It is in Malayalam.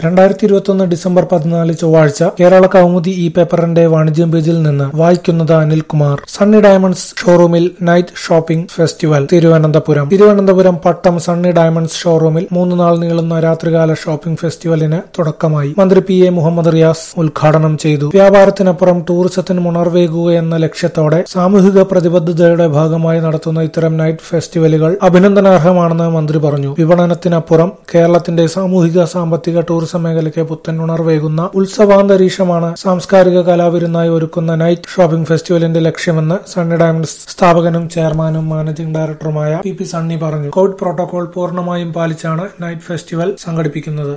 രണ്ടായിരത്തി ഇരുപത്തൊന്ന് ഡിസംബർ പതിനാല് ചൊവ്വാഴ്ച കേരള കൗമുദി ഇ പേപ്പറിന്റെ വാണിജ്യം പേജിൽ നിന്ന് വായിക്കുന്നത് അനിൽകുമാർ സണ്ണി ഡയമണ്ട്സ് ഷോറൂമിൽ night shopping festival Thiruvananthapuram Thiruvananthapuram Pattom Sunny Diamonds ഷോറൂമിൽ മൂന്ന് നാൾ നീളുന്ന രാത്രികാല ഷോപ്പിംഗ് ഫെസ്റ്റിവലിന് തുടക്കമായി മന്ത്രി പി എ മുഹമ്മദ് റിയാസ് ഉദ്ഘാടനം ചെയ്തു വ്യാപാരത്തിനപ്പുറം ടൂറിസത്തിന് ഉണർവേകുക എന്ന ലക്ഷ്യത്തോടെ സാമൂഹിക പ്രതിബദ്ധതയുടെ ഭാഗമായി നടത്തുന്ന ഇത്തരം നൈറ്റ് ഫെസ്റ്റിവലുകൾ അഭിനന്ദനാർഹമാണെന്ന് മന്ത്രി പറഞ്ഞു വിപണനത്തിനപ്പുറം കേരളത്തിന്റെ സാമൂഹിക സാമ്പത്തിക ടൂറിസം മേഖലയ്ക്ക് പുത്തൻ ഉണർവേകുന്ന ഉത്സവാന്തരീക്ഷമാണ് സാംസ്കാരിക കലാവിരുന്നായി ഒരുക്കുന്ന നൈറ്റ് ഷോപ്പിംഗ് ഫെസ്റ്റിവലിന്റെ ലക്ഷ്യമെന്ന് സണ്ണി ഡയമണ്ട്സ് സ്ഥാപകനും ചെയർമാനും മാനേജിംഗ് ഡയറക്ടറുമായ പി പി സണ്ണി പറഞ്ഞു കോവിഡ് പ്രോട്ടോകോൾ പൂർണ്ണമായും പാലിച്ചാണ് നൈറ്റ് ഫെസ്റ്റിവൽ സംഘടിപ്പിക്കുന്നത്